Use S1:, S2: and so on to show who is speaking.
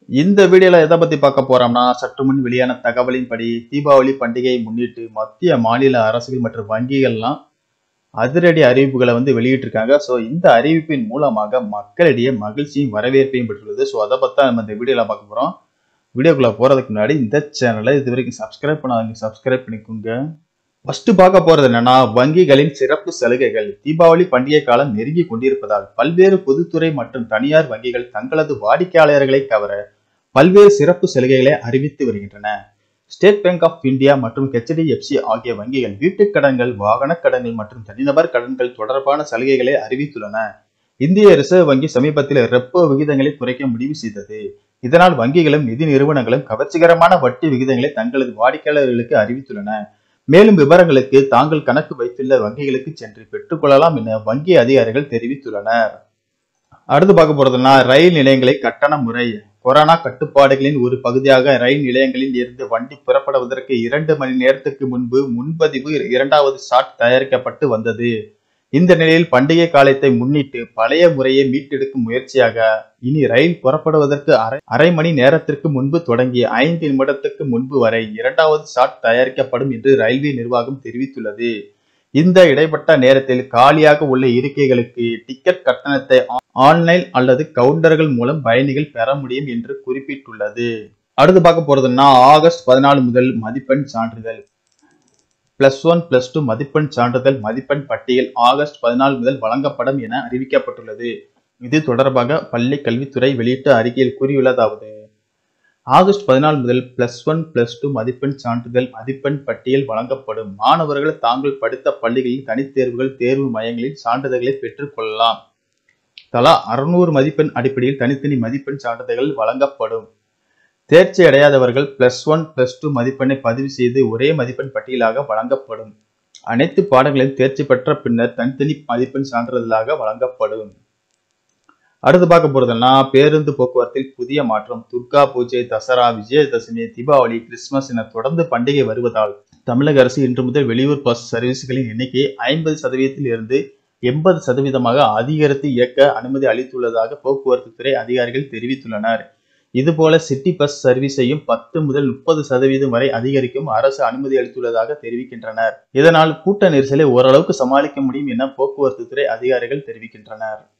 S1: இந்த வீடியோல எதை பத்தி பார்க்க போறோம்னா சற்று முன் வெளியான தகவலின்படி தீபாவளி பண்டிகையை முன்னிட்டு மத்திய மாநில அரசுகள் மற்றும் வங்கிகள்லாம் அதிரடி அறிவிப்புகளை வந்து வெளியிட்டிருக்காங்க ஸோ இந்த அறிவிப்பின் மூலமாக மக்களிடையே மகிழ்ச்சியும் வரவேற்பையும் பெற்றுள்ளது ஸோ அதை பற்றி நம்ம இந்த வீடியோல பார்க்க போறோம் வீடியோக்குள்ள போறதுக்கு முன்னாடி இந்த சேனலை இது வரைக்கும் சப்ஸ்கிரைப் பண்ணாதவங்க சப்ஸ்கிரைப் பண்ணிக்கோங்க ஃபர்ஸ்ட் பார்க்க போறது என்னன்னா வங்கிகளின் சிறப்பு சலுகைகள் தீபாவளி பண்டிகை காலம் நெருங்கி கொண்டிருப்பதால் பல்வேறு பொதுத்துறை மற்றும் தனியார் வங்கிகள் தங்களது வாடிக்கையாளர்களை கவர பல்வேறு சிறப்பு சலுகைகளை அறிவித்து வருகின்றன ஸ்டேட் பேங்க் ஆஃப் இந்தியா மற்றும் ஹெச்டிஎஃப்சி ஆகிய வங்கிகள் வீட்டுக் கடன்கள் வாகனக் கடன்கள் மற்றும் தனிநபர் கடன்கள் தொடர்பான சலுகைகளை அறிவித்துள்ளன இந்திய ரிசர்வ் வங்கி சமீபத்தில் ரெப்போ விகிதங்களை குறைக்க முடிவு செய்தது இதனால் வங்கிகளும் நிதி நிறுவனங்களும் கவர்ச்சிகரமான வட்டி விகிதங்களை தங்களது வாடிக்கையாளர்களுக்கு அறிவித்துள்ளன மேலும் விவரங்களுக்கு தாங்கள் கணக்கு வைத்துள்ள வங்கிகளுக்கு சென்று பெற்றுக்கொள்ளலாம் என வங்கி அதிகாரிகள் தெரிவித்துள்ளனர் அடுத்து பார்க்க போறதுன்னா ரயில் நிலையங்களை கட்டண முறை கொரோனா கட்டுப்பாடுகளின் ஒரு பகுதியாக ரயில் நிலையங்களில் இருந்து வண்டி புறப்படுவதற்கு இரண்டு மணி நேரத்துக்கு முன்பு முன்பதிவு இரண்டாவது ஷாட் தயாரிக்கப்பட்டு வந்தது இந்த நிலையில் பண்டிகை காலத்தை முன்னிட்டு பழைய முறையை மீட்டெடுக்கும் முயற்சியாக இனி ரயில் புறப்படுவதற்கு அரை அரை மணி நேரத்திற்கு முன்பு தொடங்கி ஐந்து நிமிடத்துக்கு முன்பு வரை இரண்டாவது ஷாட் தயாரிக்கப்படும் என்று ரயில்வே நிர்வாகம் தெரிவித்துள்ளது இந்த இடைப்பட்ட நேரத்தில் காலியாக உள்ள இருக்கைகளுக்கு டிக்கெட் கட்டணத்தை ஆன்லைன் அல்லது கவுண்டர்கள் மூலம் பயணிகள் பெற முடியும் என்று குறிப்பிட்டுள்ளது அடுத்து பார்க்க போறதுன்னா ஆகஸ்ட் பதினாலு முதல் மதிப்பெண் சான்றிதழ் பிளஸ் ஒன் பிளஸ் டூ மதிப்பெண் சான்றிதழ் மதிப்பெண் பட்டியல் ஆகஸ்ட் பதினாலு முதல் வழங்கப்படும் என அறிவிக்கப்பட்டுள்ளது இது தொடர்பாக பள்ளி கல்வித்துறை வெளியிட்ட அறிக்கையில் கூறியுள்ளதாவது ஆகஸ்ட் பதினாலு முதல் பிளஸ் ஒன் பிளஸ் டூ மதிப்பெண் சான்றிதழ் மதிப்பெண் பட்டியல் வழங்கப்படும் மாணவர்கள் தாங்கள் படித்த பள்ளிகளில் தனித்தேர்வுகள் தேர்வு மையங்களில் சான்றிதழ்களை பெற்றுக் கொள்ளலாம் தலா அறுநூறு மதிப்பெண் அடிப்படையில் தனித்தனி மதிப்பெண் சான்றிதழ்கள் வழங்கப்படும் தேர்ச்சி அடையாதவர்கள் பிளஸ் ஒன் பிளஸ் டூ மதிப்பெண்ணை பதிவு செய்து ஒரே மதிப்பெண் பட்டியலாக வழங்கப்படும் அனைத்து பாடங்களையும் தேர்ச்சி பெற்ற பின்னர் தனித்தனி மதிப்பெண் சான்றிதழாக வழங்கப்படும் அடுத்து பார்க்க போறதுன்னா பேருந்து போக்குவரத்தில் புதிய மாற்றம் துர்கா பூஜை தசரா விஜயதசமி தீபாவளி கிறிஸ்துமஸ் என தொடர்ந்து பண்டிகை வருவதால் தமிழக அரசு இன்று முதல் வெளியூர் பஸ் சர்வீஸ்களின் எண்ணிக்கை ஐம்பது சதவீதத்தில் இருந்து எண்பது சதவீதமாக அதிகரித்து இயக்க அனுமதி அளித்துள்ளதாக போக்குவரத்து துறை அதிகாரிகள் தெரிவித்துள்ளனர் இதுபோல சிட்டி பஸ் சர்வீஸையும் பத்து முதல் முப்பது சதவீதம் வரை அதிகரிக்கும் அரசு அனுமதி அளித்துள்ளதாக தெரிவிக்கின்றனர் இதனால் கூட்ட நெரிசலை ஓரளவுக்கு சமாளிக்க முடியும் என போக்குவரத்து துறை அதிகாரிகள் தெரிவிக்கின்றனர்